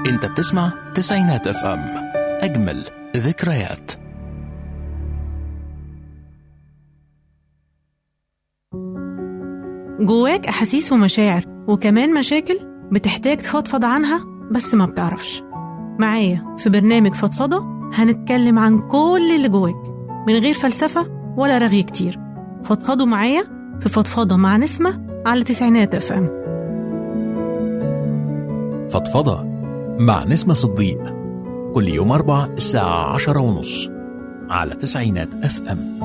انت بتسمع تسعينات اف ام اجمل ذكريات جواك أحاسيس ومشاعر وكمان مشاكل بتحتاج تفضفض عنها بس ما بتعرفش معايا في برنامج فضفضة هنتكلم عن كل اللي جواك من غير فلسفة ولا رغي كتير فضفضوا معايا في فضفضة مع نسمة على تسعينات اف ام فضفضة مع نسمة صديق كل يوم أربع الساعة عشرة ونص على تسعينات اف ام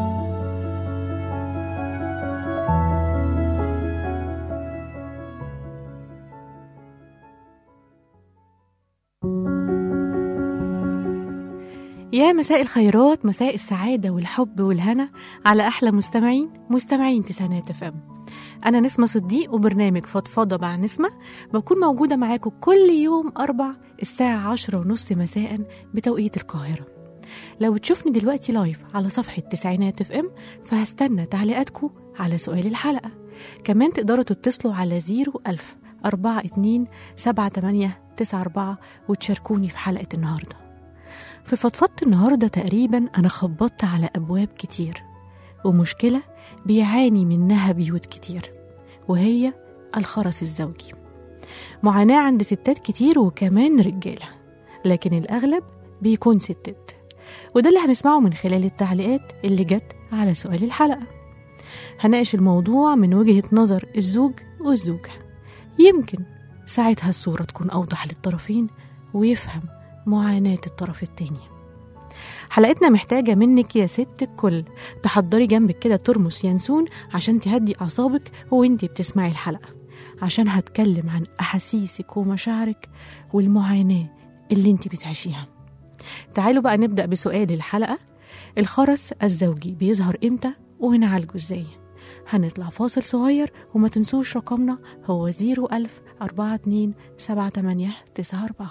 يا مساء الخيرات مساء السعادة والحب والهنا على أحلى مستمعين مستمعين تسعينات اف ام أنا نسمة صديق وبرنامج فضفضة مع نسمة بكون موجودة معاكم كل يوم أربع الساعة عشرة ونص مساء بتوقيت القاهرة لو تشوفني دلوقتي لايف على صفحة تسعينات اف ام فهستنى تعليقاتكم على سؤال الحلقة كمان تقدروا تتصلوا على زيرو ألف أربعة اتنين سبعة تمانية تسعة أربعة وتشاركوني في حلقة النهاردة في فضفضة النهاردة تقريبا أنا خبطت على أبواب كتير ومشكلة بيعاني منها بيوت كتير وهي الخرس الزوجي معاناة عند ستات كتير وكمان رجالة لكن الأغلب بيكون ستات وده اللي هنسمعه من خلال التعليقات اللي جت على سؤال الحلقة هناقش الموضوع من وجهة نظر الزوج والزوجة يمكن ساعتها الصورة تكون أوضح للطرفين ويفهم معاناة الطرف التاني حلقتنا محتاجة منك يا ست الكل تحضري جنبك كده ترمس ينسون عشان تهدي أعصابك وانتي بتسمعي الحلقة عشان هتكلم عن أحاسيسك ومشاعرك والمعاناة اللي انتي بتعيشيها تعالوا بقى نبدأ بسؤال الحلقة الخرس الزوجي بيظهر امتى ونعالجه ازاي هنطلع فاصل صغير وما تنسوش رقمنا هو 01000 42 78 94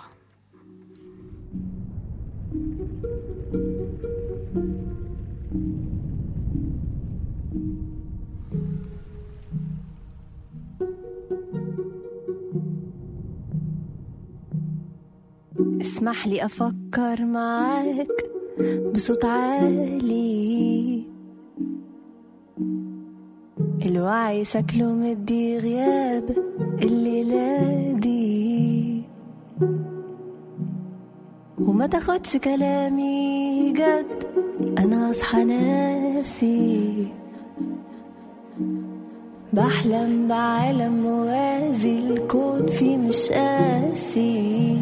اسمح لي أفكر معاك بصوت عالي الوعي شكله مدي غياب الليلة دي وما تاخدش كلامي جد أنا أصحى ناسي بحلم بعالم موازي الكون فيه مش قاسي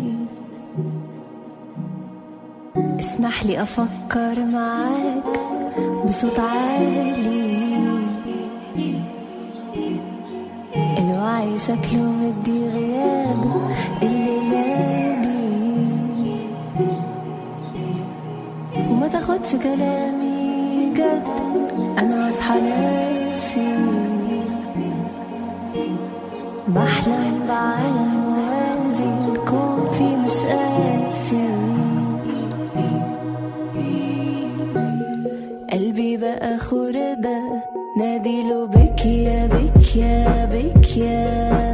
اسمح لي أفكر معاك بصوت عالي الوعي شكله مدي غياب الليلة دي وما تاخدش كلامي جد أنا أصحى ناسي بحلم بعالم موازي الكون فيه مش قاسي قلبي بقى خردة ناديله بك يا بك يا بك يا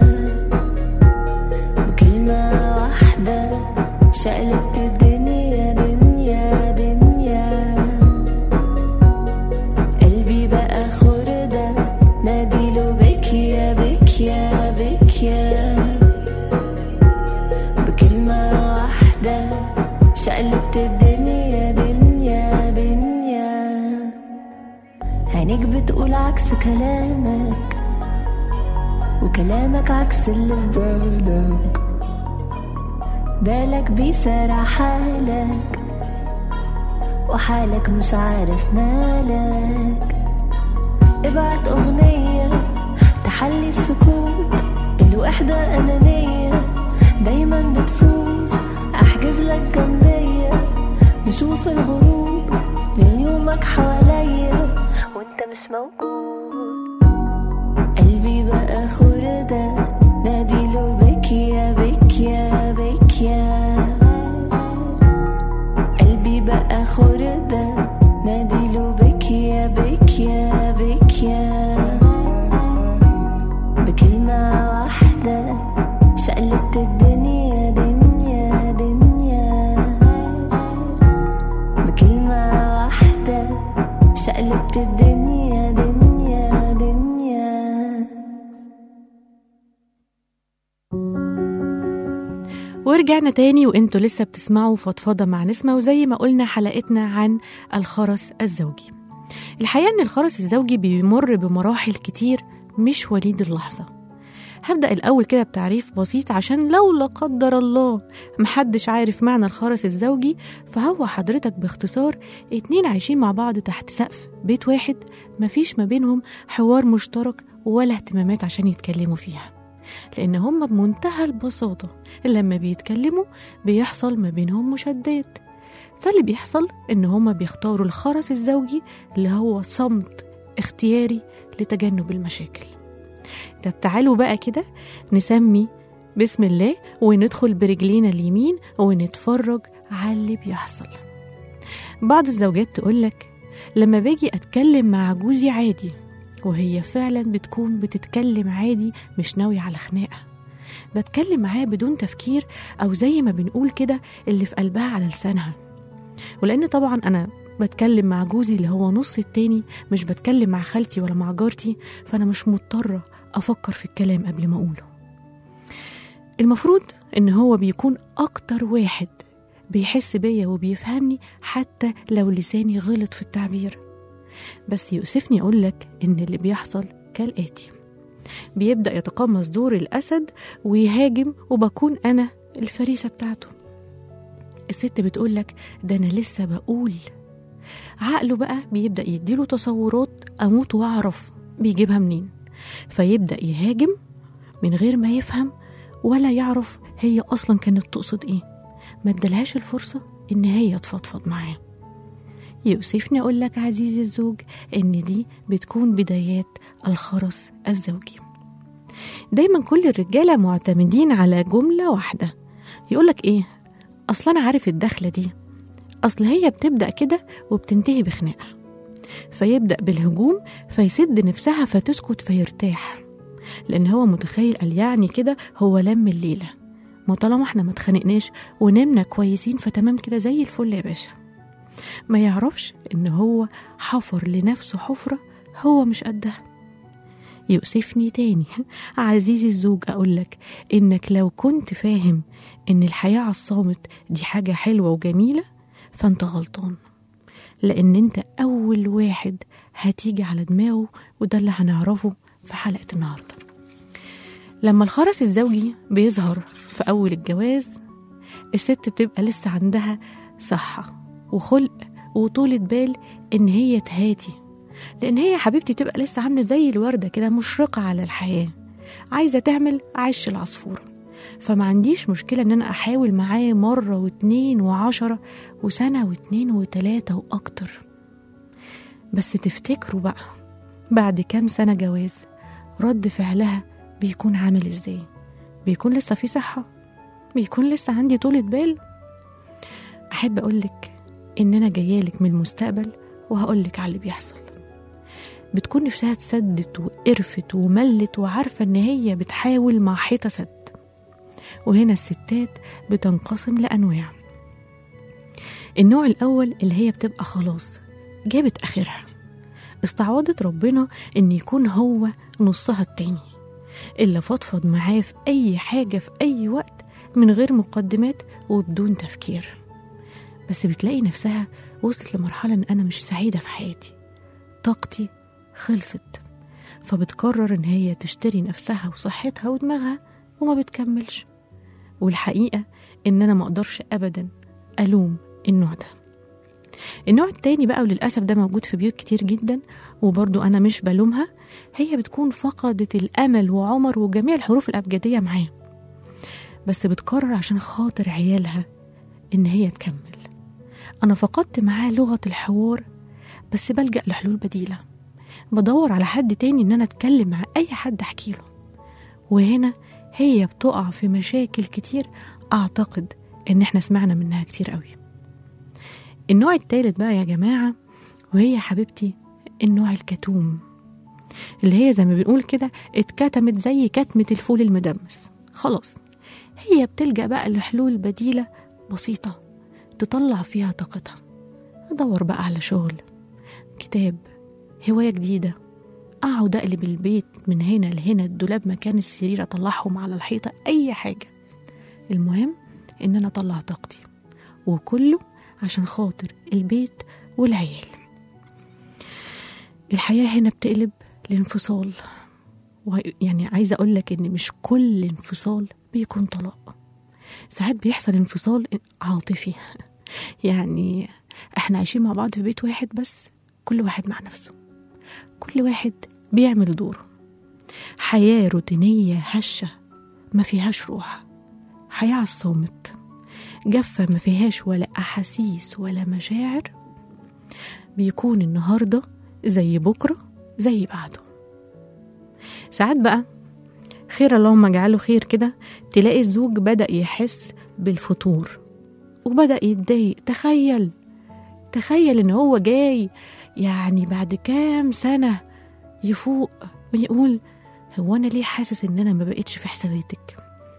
بكلمة واحدة شقلبت الدنيا دنيا دنيا قلبي بقى خردة ناديله بك يا بك يا بك يا بكلمة واحدة شقلبت الدنيا دنيا دنيا عينيك بتقول عكس كلامك وكلامك عكس اللي في بالك بالك بيسارع حالك وحالك مش عارف مالك ابعت أغنية تحلي السكوت الوحدة أنانية دايما بتفوز أحجز لك جنبية نشوف الغروب ليومك حواليا وانت مش موجود قلبي بقى خردة ناديله بك يا بك يا بك يا قلبي بقى خردة ناديله بك يا بك يا بك يا بكلمة واحدة شقلبت الدنيا دنيا ورجعنا تاني وانتوا لسه بتسمعوا فضفضة مع نسمة وزي ما قلنا حلقتنا عن الخرس الزوجي الحقيقة ان الخرس الزوجي بيمر بمراحل كتير مش وليد اللحظة هبدأ الأول كده بتعريف بسيط عشان لو لا قدر الله محدش عارف معنى الخرس الزوجي فهو حضرتك باختصار اتنين عايشين مع بعض تحت سقف بيت واحد مفيش ما بينهم حوار مشترك ولا اهتمامات عشان يتكلموا فيها لأن هما بمنتهى البساطة لما بيتكلموا بيحصل ما بينهم مشادات فاللي بيحصل إن هما بيختاروا الخرس الزوجي اللي هو صمت اختياري لتجنب المشاكل طب تعالوا بقى كده نسمي بسم الله وندخل برجلينا اليمين ونتفرج على اللي بيحصل بعض الزوجات تقولك لما باجي أتكلم مع جوزي عادي وهي فعلا بتكون بتتكلم عادي مش ناوية على خناقة بتكلم معاه بدون تفكير أو زي ما بنقول كده اللي في قلبها على لسانها ولأن طبعا أنا بتكلم مع جوزي اللي هو نص التاني مش بتكلم مع خالتي ولا مع جارتي فأنا مش مضطرة أفكر في الكلام قبل ما أقوله المفروض إن هو بيكون أكتر واحد بيحس بيا وبيفهمني حتى لو لساني غلط في التعبير بس يؤسفني أقولك إن اللي بيحصل كالآتي بيبدأ يتقمص دور الأسد ويهاجم وبكون أنا الفريسة بتاعته الست بتقولك ده أنا لسه بقول عقله بقى بيبدأ يديله تصورات أموت وأعرف بيجيبها منين فيبدأ يهاجم من غير ما يفهم ولا يعرف هي أصلا كانت تقصد إيه ما ادالهاش الفرصة إن هي تفضفض معاه يؤسفني أقول لك عزيزي الزوج إن دي بتكون بدايات الخرس الزوجي دايما كل الرجالة معتمدين على جملة واحدة يقولك إيه أصل أنا عارف الدخلة دي أصل هي بتبدأ كده وبتنتهي بخناقة فيبدأ بالهجوم فيسد نفسها فتسكت فيرتاح لأن هو متخيل قال يعني كده هو لم الليلة ما طالما احنا ما اتخانقناش ونمنا كويسين فتمام كده زي الفل يا باشا ما يعرفش ان هو حفر لنفسه حفرة هو مش قدها يؤسفني تاني عزيزي الزوج أقولك إنك لو كنت فاهم إن الحياة على الصامت دي حاجة حلوة وجميلة فأنت غلطان لأن أنت أول واحد هتيجي على دماغه وده اللي هنعرفه في حلقة النهاردة لما الخرس الزوجي بيظهر في أول الجواز الست بتبقى لسه عندها صحة وخلق وطولة بال إن هي تهاتي لأن هي حبيبتي تبقى لسه عاملة زي الوردة كده مشرقة على الحياة عايزة تعمل عش العصفورة فما عنديش مشكلة إن أنا أحاول معاه مرة واتنين وعشرة وسنة واتنين وتلاتة وأكتر بس تفتكروا بقى بعد كام سنة جواز رد فعلها بيكون عامل ازاي بيكون لسه في صحة بيكون لسه عندي طولة بال أحب أقولك إن أنا جايالك من المستقبل وهقولك على اللي بيحصل بتكون نفسها اتسدت وقرفت وملت وعارفة إن هي بتحاول مع حيطة سد وهنا الستات بتنقسم لأنواع النوع الأول اللي هي بتبقى خلاص جابت آخرها استعوضت ربنا إن يكون هو نصها التاني اللي فضفض معاه في أي حاجة في أي وقت من غير مقدمات وبدون تفكير بس بتلاقي نفسها وصلت لمرحلة إن أنا مش سعيدة في حياتي طاقتي خلصت فبتقرر إن هي تشتري نفسها وصحتها ودماغها وما بتكملش والحقيقة إن أنا مقدرش أبدا ألوم النوع ده النوع التاني بقى وللأسف ده موجود في بيوت كتير جدا وبرضو أنا مش بلومها هي بتكون فقدت الأمل وعمر وجميع الحروف الأبجدية معاه بس بتقرر عشان خاطر عيالها إن هي تكمل أنا فقدت معاه لغة الحوار بس بلجأ لحلول بديلة بدور على حد تاني إن أنا أتكلم مع أي حد أحكي له وهنا هي بتقع في مشاكل كتير أعتقد إن إحنا سمعنا منها كتير قوي النوع التالت بقى يا جماعة وهي حبيبتي النوع الكتوم اللي هي زي ما بنقول كده اتكتمت زي كتمة الفول المدمس خلاص هي بتلجأ بقى لحلول بديلة بسيطة تطلع فيها طاقتها أدور بقى على شغل كتاب هواية جديدة أقعد أقلب البيت من هنا لهنا الدولاب مكان السرير أطلعهم على الحيطة أي حاجة المهم إن أنا أطلع طاقتي وكله عشان خاطر البيت والعيال الحياة هنا بتقلب لانفصال يعني عايزة أقول لك إن مش كل انفصال بيكون طلاق ساعات بيحصل انفصال عاطفي يعني احنا عايشين مع بعض في بيت واحد بس كل واحد مع نفسه كل واحد بيعمل دوره حياة روتينية هشة ما فيهاش روح حياة على الصامت جافة ما فيهاش ولا أحاسيس ولا مشاعر بيكون النهاردة زي بكرة زي بعده ساعات بقى خير اللهم اجعله خير كده تلاقي الزوج بدأ يحس بالفتور وبدأ يتضايق تخيل تخيل ان هو جاي يعني بعد كام سنة يفوق ويقول هو انا ليه حاسس ان انا ما بقتش في حساباتك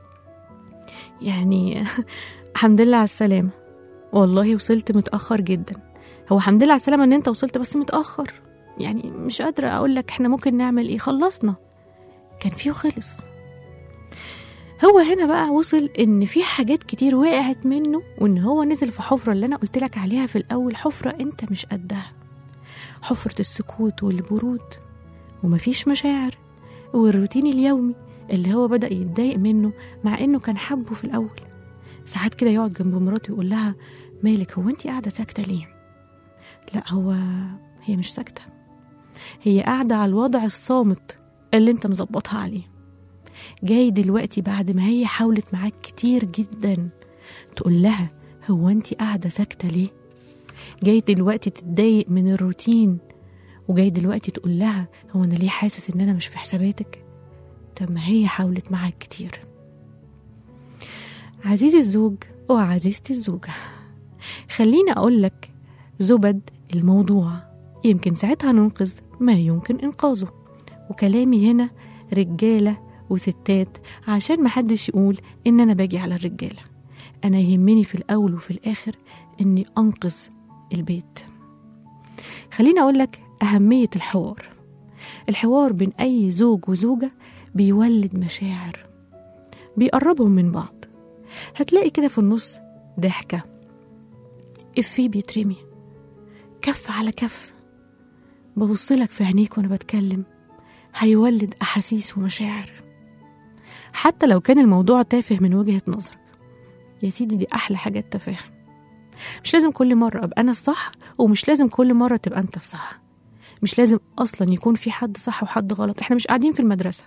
يعني الحمد لله على السلامة والله وصلت متأخر جدا هو الحمد لله على السلامة ان انت وصلت بس متأخر يعني مش قادرة اقول لك احنا ممكن نعمل ايه خلصنا كان فيه وخلص هو هنا بقى وصل ان في حاجات كتير وقعت منه وان هو نزل في حفرة اللي انا قلت لك عليها في الاول حفرة انت مش قدها حفرة السكوت والبرود ومفيش مشاعر والروتين اليومي اللي هو بدأ يتضايق منه مع انه كان حبه في الاول ساعات كده يقعد جنب مراته يقول لها مالك هو انت قاعدة ساكتة ليه لا هو هي مش ساكتة هي قاعدة على الوضع الصامت اللي انت مظبطها عليه جاي دلوقتي بعد ما هي حاولت معاك كتير جدا تقول لها هو انت قاعدة ساكتة ليه جاي دلوقتي تتضايق من الروتين وجاي دلوقتي تقول لها هو انا ليه حاسس ان انا مش في حساباتك طب ما هي حاولت معاك كتير عزيزي الزوج وعزيزتي الزوجة خليني أقول لك زبد الموضوع يمكن ساعتها ننقذ ما يمكن إنقاذه وكلامي هنا رجالة وستات عشان محدش يقول إن أنا باجي على الرجالة أنا يهمني في الأول وفي الآخر إني أنقذ البيت خليني أقول لك أهمية الحوار الحوار بين أي زوج وزوجة بيولد مشاعر بيقربهم من بعض هتلاقي كده في النص ضحكة إفيه بيترمي كف على كف ببصلك في عينيك وأنا بتكلم هيولد أحاسيس ومشاعر حتى لو كان الموضوع تافه من وجهة نظرك يا سيدي دي أحلى حاجة التفاهم مش لازم كل مرة أبقى أنا الصح ومش لازم كل مرة تبقى أنت الصح مش لازم أصلا يكون في حد صح وحد غلط إحنا مش قاعدين في المدرسة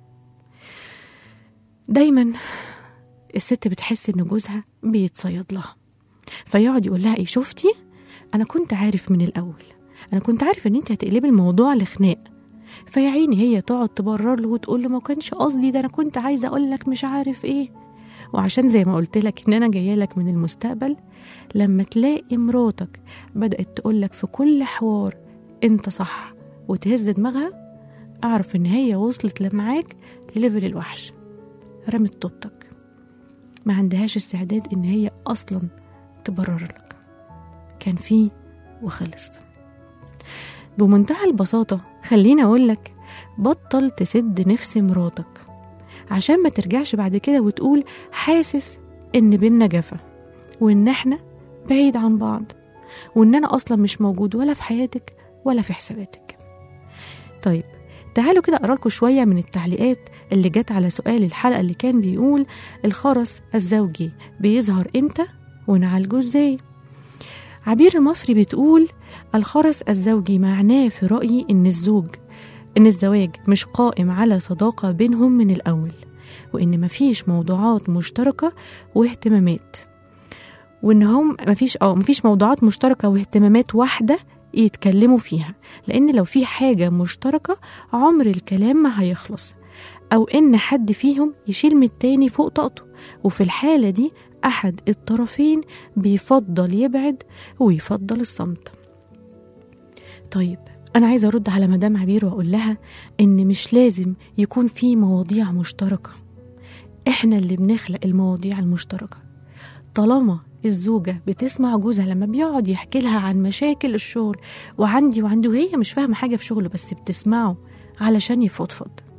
دايما الست بتحس إن جوزها بيتصيد لها فيقعد يقول لها إيه شفتي أنا كنت عارف من الأول أنا كنت عارف إن أنت هتقلبي الموضوع لخناق فيا عيني هي تقعد تبرر له وتقول له ما كانش قصدي ده انا كنت عايزه اقول لك مش عارف ايه وعشان زي ما قلت لك ان انا جايه لك من المستقبل لما تلاقي مراتك بدات تقول لك في كل حوار انت صح وتهز دماغها اعرف ان هي وصلت لمعاك لليفل الوحش رمت طوبتك ما عندهاش استعداد ان هي اصلا تبرر لك كان فيه وخلص بمنتهى البساطة خليني أقولك بطل تسد نفس مراتك عشان ما ترجعش بعد كده وتقول حاسس إن بينا جفا وإن إحنا بعيد عن بعض وإن أنا أصلا مش موجود ولا في حياتك ولا في حساباتك طيب تعالوا كده أقرأ لكم شوية من التعليقات اللي جت على سؤال الحلقة اللي كان بيقول الخرس الزوجي بيظهر إمتى ونعالجه إزاي عبير المصري بتقول الخرس الزوجي معناه في رأيي إن الزوج إن الزواج مش قائم على صداقة بينهم من الأول وإن مفيش موضوعات مشتركة واهتمامات وإن هم مفيش أو مفيش موضوعات مشتركة واهتمامات واحدة يتكلموا فيها لأن لو في حاجة مشتركة عمر الكلام ما هيخلص أو إن حد فيهم يشيل من التاني فوق طاقته وفي الحالة دي أحد الطرفين بيفضل يبعد ويفضل الصمت طيب أنا عايزة أرد على مدام عبير وأقول لها إن مش لازم يكون في مواضيع مشتركة إحنا اللي بنخلق المواضيع المشتركة طالما الزوجة بتسمع جوزها لما بيقعد يحكي لها عن مشاكل الشغل وعندي وعندي وهي مش فاهمة حاجة في شغله بس بتسمعه علشان يفضفض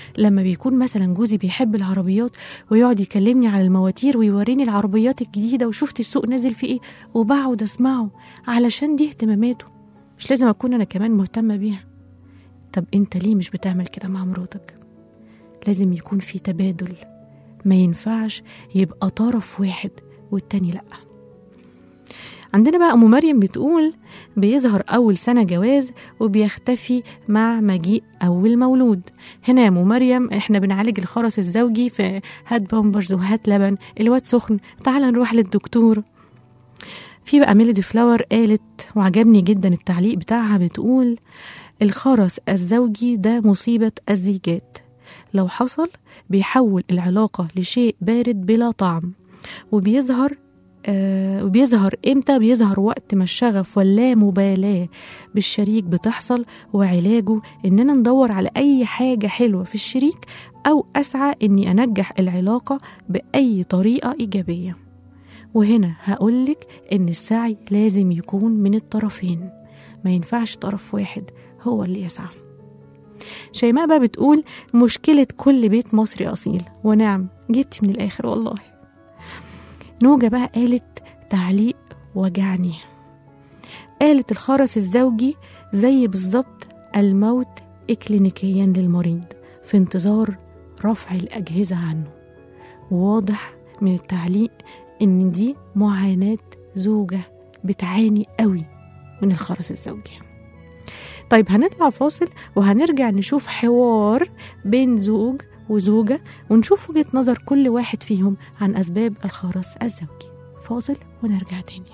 لما بيكون مثلا جوزي بيحب العربيات ويقعد يكلمني على المواتير ويوريني العربيات الجديدة وشفت السوق نازل في ايه وبقعد اسمعه علشان دي اهتماماته مش لازم اكون انا كمان مهتمة بيها طب انت ليه مش بتعمل كده مع مراتك لازم يكون في تبادل ما ينفعش يبقى طرف واحد والتاني لأ عندنا بقى أم مريم بتقول بيظهر أول سنة جواز وبيختفي مع مجيء أول مولود هنا يا أم مريم إحنا بنعالج الخرس الزوجي في هات بامبرز وهات لبن الواد سخن تعال نروح للدكتور في بقى ميلودي فلاور قالت وعجبني جدا التعليق بتاعها بتقول الخرس الزوجي ده مصيبة الزيجات لو حصل بيحول العلاقة لشيء بارد بلا طعم وبيظهر آه وبيظهر امتى بيظهر وقت ما الشغف واللامبالاة بالشريك بتحصل وعلاجه اننا ندور على اي حاجة حلوة في الشريك او اسعى اني انجح العلاقة باي طريقة ايجابية وهنا هقولك ان السعي لازم يكون من الطرفين ما ينفعش طرف واحد هو اللي يسعى شيماء بقى بتقول مشكلة كل بيت مصري أصيل ونعم جبتي من الآخر والله نوجة بقى قالت تعليق وجعني قالت الخرس الزوجي زي بالظبط الموت إكلينيكيا للمريض في انتظار رفع الأجهزة عنه وواضح من التعليق إن دي معاناة زوجة بتعاني قوي من الخرس الزوجي طيب هنطلع فاصل وهنرجع نشوف حوار بين زوج وزوجة ونشوف وجهة نظر كل واحد فيهم عن أسباب الخرس الزوجي فاصل ونرجع تاني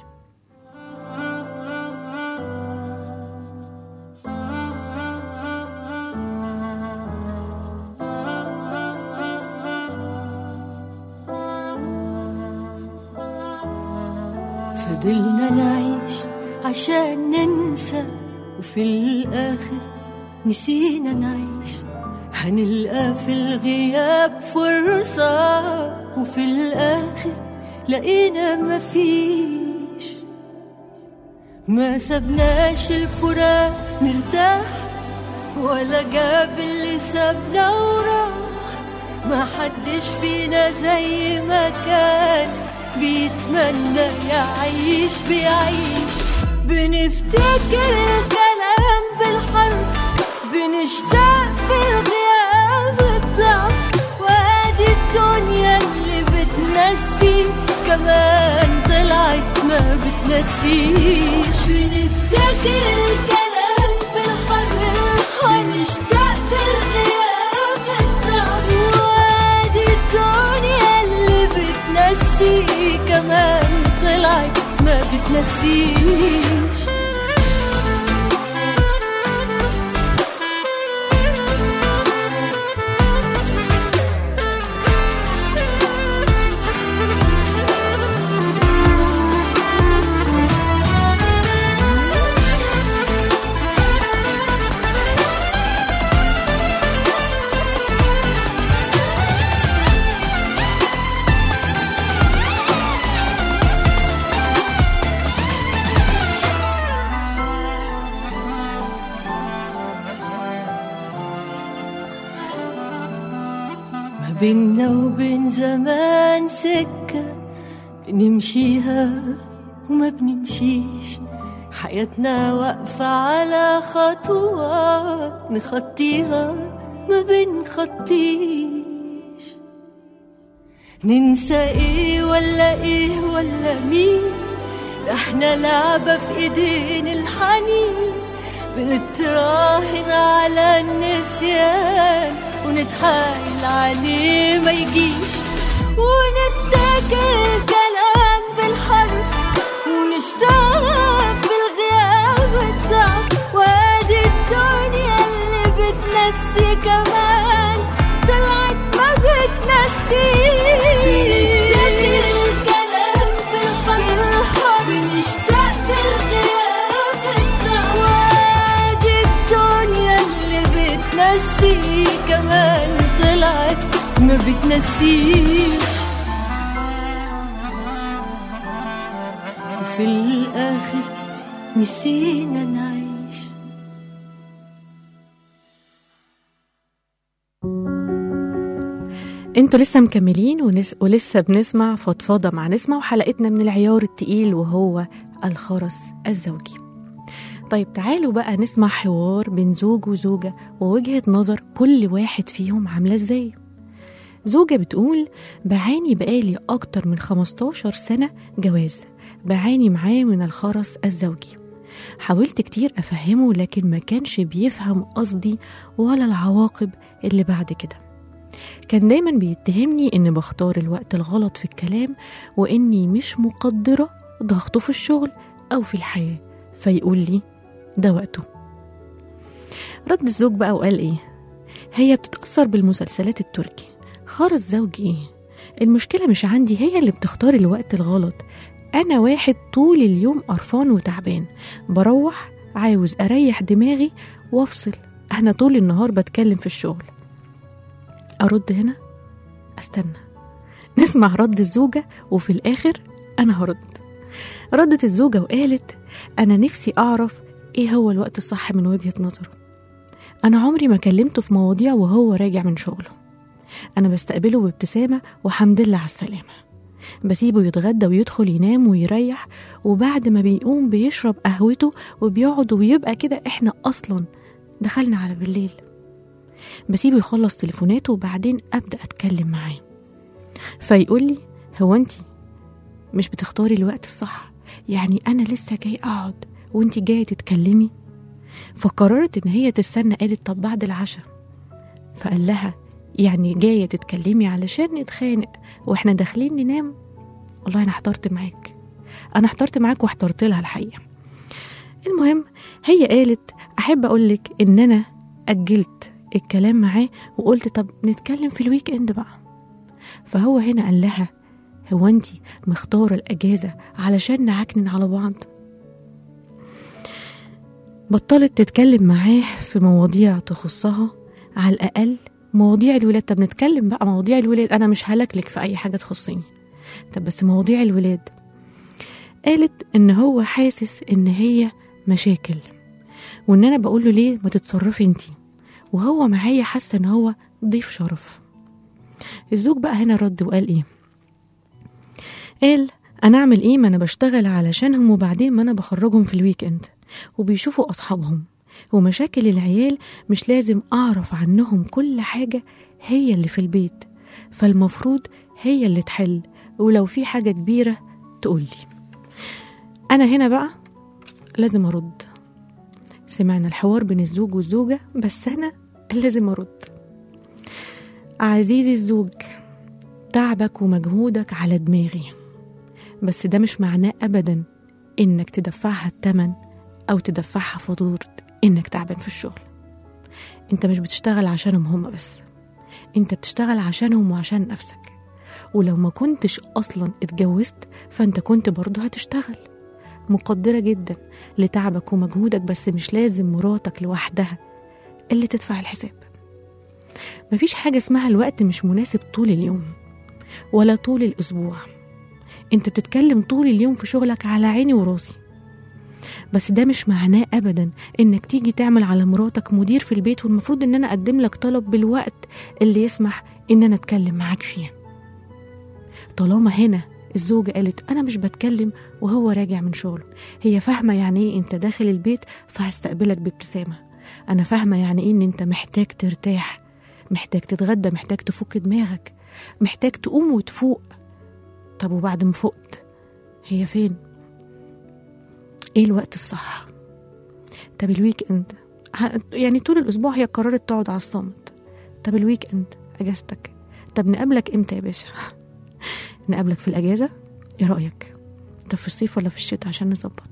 فضلنا نعيش عشان ننسى وفي الآخر نسينا نعيش هنلقى في الغياب فرصة وفي الآخر لقينا مفيش ما سبناش الفراق نرتاح ولا جاب اللي سابنا وراح ما حدش فينا زي ما كان بيتمنى يعيش بيعيش بنفتكر الكلام بالحرف بنشتاق في الغياب الضعف وادي الدنيا اللي بتنسي كمان طلعت ما بتنسيش بنفتكر الكلام بالحرف ونشتاق في الغياب الضعف وادي الدنيا اللي بتنسي كمان طلعت ما بتنسيش ما بينا وبين زمان سكة بنمشيها وما بنمشيش حياتنا واقفة على خطوة نخطيها ما بنخطيش ننسى ايه ولا ايه ولا مين ده احنا لعبة في ايدين الحنين بنتراهن على النسيان ونتحايل عليه ما يجيش ونفتكر الكلام بالحرف ونشتاق بالغياب الضعف وادي الدنيا اللي بتنسي كمان طلعت ما بتنسيش بنفتكر الكلام بالحرف بنشتاق في الغياب الضعف وادي الدنيا اللي بتنسي كمان طلعت ما بتنسيش وفي الآخر نسينا نعيش انتوا لسه مكملين ونس... ولسه بنسمع فضفاضة مع نسمة وحلقتنا من العيار التقيل وهو الخرس الزوجي طيب تعالوا بقى نسمع حوار بين زوج وزوجة ووجهة نظر كل واحد فيهم عاملة ازاي زوجة بتقول بعاني بقالي أكتر من 15 سنة جواز بعاني معاه من الخرس الزوجي حاولت كتير أفهمه لكن ما كانش بيفهم قصدي ولا العواقب اللي بعد كده كان دايما بيتهمني إني بختار الوقت الغلط في الكلام وإني مش مقدرة ضغطه في الشغل أو في الحياة فيقول لي ده وقته رد الزوج بقى وقال إيه هي بتتأثر بالمسلسلات التركي خرس زوجي إيه المشكلة مش عندي هي اللي بتختار الوقت الغلط أنا واحد طول اليوم قرفان وتعبان بروح عاوز أريح دماغي وأفصل أنا طول النهار بتكلم في الشغل أرد هنا أستنى نسمع رد الزوجة وفي الآخر أنا هرد ردت الزوجة وقالت أنا نفسي أعرف إيه هو الوقت الصح من وجهة نظره أنا عمري ما كلمته في مواضيع وهو راجع من شغله أنا بستقبله بابتسامة وحمد لله على السلامة بسيبه يتغدى ويدخل ينام ويريح وبعد ما بيقوم بيشرب قهوته وبيقعد ويبقى كده احنا أصلا دخلنا على بالليل بسيبه يخلص تليفوناته وبعدين أبدأ أتكلم معاه فيقول لي هو أنت مش بتختاري الوقت الصح يعني أنا لسه جاي أقعد وأنت جاية تتكلمي فقررت إن هي تستنى قالت طب بعد العشاء فقال لها يعني جاية تتكلمي علشان نتخانق واحنا داخلين ننام والله أنا احترت معاك أنا احترت معاك واحترت لها الحقيقة المهم هي قالت أحب أقولك إن أنا أجلت الكلام معاه وقلت طب نتكلم في الويك اند بقى فهو هنا قال لها هو انت مختارة الأجازة علشان نعكنن على بعض بطلت تتكلم معاه في مواضيع تخصها على الأقل مواضيع الولاد طب نتكلم بقى مواضيع الولاد أنا مش هلكلك في أي حاجة تخصني طب بس مواضيع الولاد قالت إن هو حاسس إن هي مشاكل وإن أنا بقول له ليه ما تتصرفي انتي وهو معايا حاسة إن هو ضيف شرف الزوج بقى هنا رد وقال إيه قال أنا أعمل إيه ما أنا بشتغل علشانهم وبعدين ما أنا بخرجهم في الويك إند وبيشوفوا أصحابهم ومشاكل العيال مش لازم أعرف عنهم كل حاجة هي اللي في البيت فالمفروض هي اللي تحل ولو في حاجة كبيرة تقولي أنا هنا بقى لازم أرد سمعنا الحوار بين الزوج والزوجة بس أنا لازم أرد عزيزي الزوج تعبك ومجهودك على دماغي بس ده مش معناه أبدا إنك تدفعها التمن أو تدفعها فاتورة إنك تعبان في الشغل أنت مش بتشتغل عشانهم هما بس أنت بتشتغل عشانهم وعشان نفسك ولو ما كنتش أصلا اتجوزت فأنت كنت برضه هتشتغل مقدرة جدا لتعبك ومجهودك بس مش لازم مراتك لوحدها اللي تدفع الحساب مفيش حاجة اسمها الوقت مش مناسب طول اليوم ولا طول الأسبوع انت بتتكلم طول اليوم في شغلك على عيني وراسي بس ده مش معناه ابدا انك تيجي تعمل على مراتك مدير في البيت والمفروض ان انا اقدم لك طلب بالوقت اللي يسمح ان انا اتكلم معاك فيه طالما هنا الزوجة قالت أنا مش بتكلم وهو راجع من شغله هي فاهمة يعني إيه أنت داخل البيت فهستقبلك بابتسامة أنا فاهمة يعني إيه إن أنت محتاج ترتاح محتاج تتغدى محتاج تفك دماغك محتاج تقوم وتفوق طب وبعد ما فقت هي فين ايه الوقت الصح طب الويك اند ه- يعني طول الاسبوع هي قررت تقعد على الصامت طب الويك اند اجازتك طب نقابلك امتى يا باشا نقابلك في الاجازه ايه رايك طب في الصيف ولا في الشتاء عشان نظبط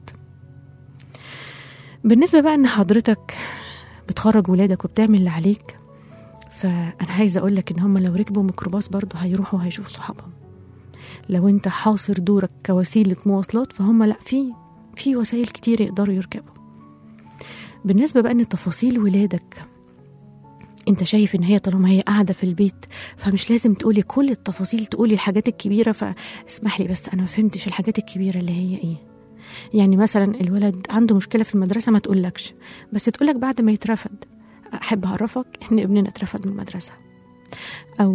بالنسبه بقى ان حضرتك بتخرج ولادك وبتعمل اللي عليك فانا عايزه اقول لك ان هم لو ركبوا ميكروباص برضه هيروحوا هيشوفوا صحابهم لو انت حاصر دورك كوسيله مواصلات فهم لا في في وسائل كتير يقدروا يركبوا بالنسبه بقى ان تفاصيل ولادك انت شايف ان هي طالما هي قاعده في البيت فمش لازم تقولي كل التفاصيل تقولي الحاجات الكبيره فاسمح لي بس انا ما فهمتش الحاجات الكبيره اللي هي ايه يعني مثلا الولد عنده مشكله في المدرسه ما تقولكش بس تقولك بعد ما يترفد احب اعرفك ان ابننا اترفد من المدرسه او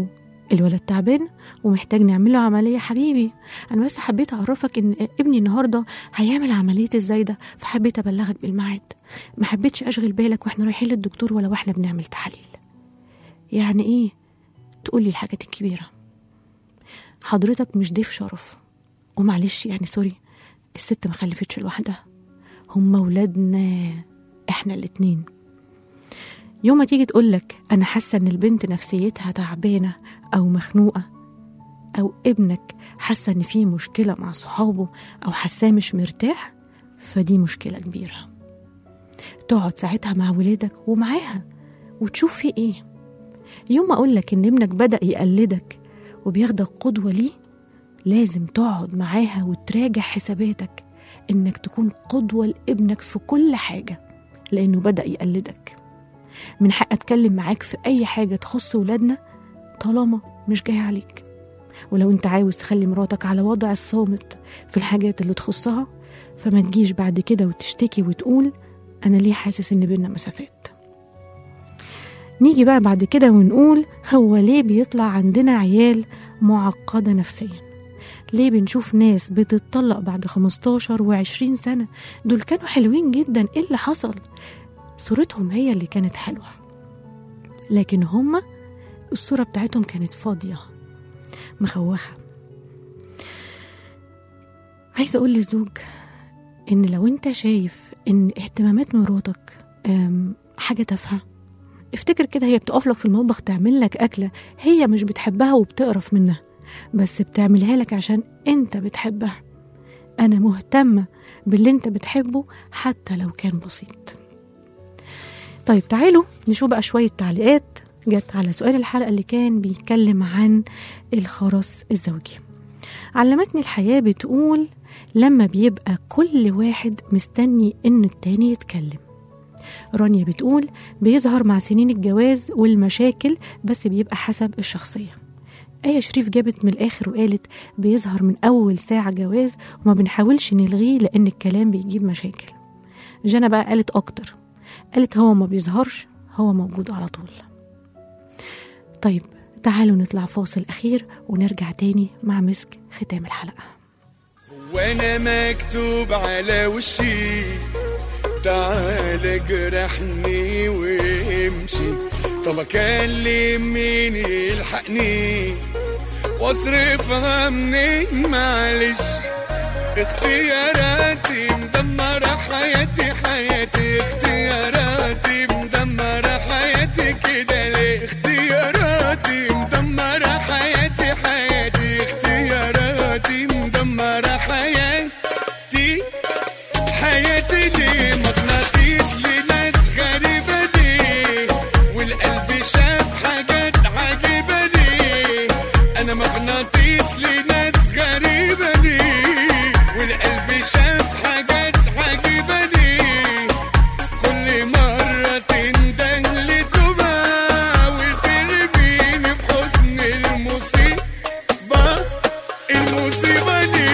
الولد تعبان ومحتاج نعمل له عملية حبيبي أنا بس حبيت أعرفك إن ابني النهاردة هيعمل عملية الزايدة فحبيت أبلغك بالميعاد ما حبيتش أشغل بالك وإحنا رايحين للدكتور ولا وإحنا بنعمل تحاليل يعني إيه تقولي الحاجات الكبيرة حضرتك مش ضيف شرف ومعلش يعني سوري الست ما خلفتش لوحدها هم ولادنا احنا الاتنين يوم ما تيجي تقولك انا حاسه ان البنت نفسيتها تعبانه او مخنوقه او ابنك حاسه ان في مشكله مع صحابه او حاساه مش مرتاح فدي مشكله كبيره تقعد ساعتها مع ولادك ومعاها وتشوف في ايه يوم ما اقولك ان ابنك بدا يقلدك وبياخدك قدوه ليه لازم تقعد معاها وتراجع حساباتك انك تكون قدوه لابنك في كل حاجه لانه بدا يقلدك من حق اتكلم معاك في اي حاجه تخص ولادنا طالما مش جاي عليك ولو انت عاوز تخلي مراتك على وضع الصامت في الحاجات اللي تخصها فما تجيش بعد كده وتشتكي وتقول انا ليه حاسس ان بينا مسافات نيجي بقى بعد كده ونقول هو ليه بيطلع عندنا عيال معقدة نفسيا ليه بنشوف ناس بتتطلق بعد 15 و20 سنة دول كانوا حلوين جدا ايه اللي حصل صورتهم هي اللي كانت حلوة لكن هما الصورة بتاعتهم كانت فاضية مخوخة عايزة أقول للزوج إن لو أنت شايف إن اهتمامات مراتك أم، حاجة تافهة افتكر كده هي بتقف لك في المطبخ تعمل لك أكلة هي مش بتحبها وبتقرف منها بس بتعملها لك عشان أنت بتحبها أنا مهتمة باللي أنت بتحبه حتى لو كان بسيط طيب تعالوا نشوف بقى شوية تعليقات جت على سؤال الحلقة اللي كان بيتكلم عن الخرس الزوجي علمتني الحياة بتقول لما بيبقى كل واحد مستني إن التاني يتكلم رانيا بتقول بيظهر مع سنين الجواز والمشاكل بس بيبقى حسب الشخصية آية شريف جابت من الآخر وقالت بيظهر من أول ساعة جواز وما بنحاولش نلغيه لأن الكلام بيجيب مشاكل جنى بقى قالت أكتر قالت هو ما بيظهرش هو موجود على طول طيب تعالوا نطلع فاصل أخير ونرجع تاني مع مسك ختام الحلقة وانا مكتوب على وشي تعال اجرحني وامشي طب اكلم مين يلحقني واصرفها منين معلش اختياراتي مدمرة حياتي حياتي اختياراتي مدمرة حياتي كده ليه اختياراتي مدمرة حياتي حياتي اختياراتي مدمرة حياتي حياتي دي مغناطيس لناس غريبة دي والقلب شاف حاجات عجيبة دي أنا مغناطيس لناس غريبة دي والقلب شاف حاجات عجيبة دي كل مرة تندن لتوبة وترميني في حضن المصيبة المصيبة دي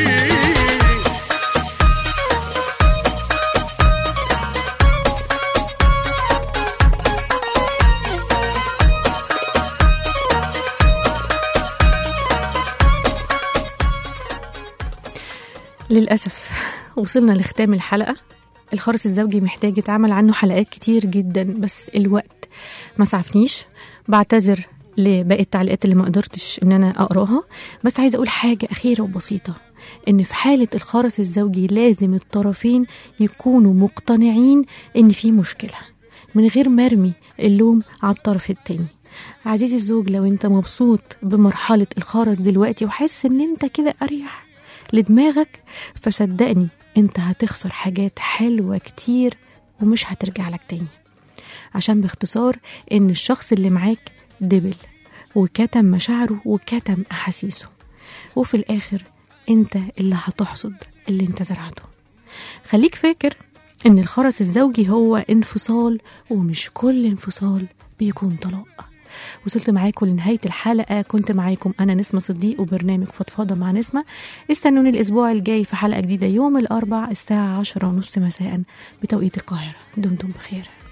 للأسف وصلنا لختام الحلقة الخرس الزوجي محتاج يتعمل عنه حلقات كتير جدا بس الوقت ما سعفنيش بعتذر لباقي التعليقات اللي ما قدرتش ان انا اقراها بس عايزه اقول حاجه اخيره وبسيطه ان في حاله الخرس الزوجي لازم الطرفين يكونوا مقتنعين ان في مشكله من غير مرمي اللوم على الطرف التاني عزيزي الزوج لو انت مبسوط بمرحله الخرس دلوقتي وحاسس ان انت كده اريح لدماغك فصدقني انت هتخسر حاجات حلوة كتير ومش هترجع لك تاني عشان باختصار ان الشخص اللي معاك دبل وكتم مشاعره وكتم احاسيسه وفي الاخر انت اللي هتحصد اللي انت زرعته خليك فاكر ان الخرس الزوجي هو انفصال ومش كل انفصال بيكون طلاق وصلت معاكم لنهاية الحلقة كنت معاكم أنا نسمة صديق وبرنامج فضفاضة مع نسمة استنوني الأسبوع الجاي في حلقة جديدة يوم الأربع الساعة عشرة ونص مساء بتوقيت القاهرة دمتم بخير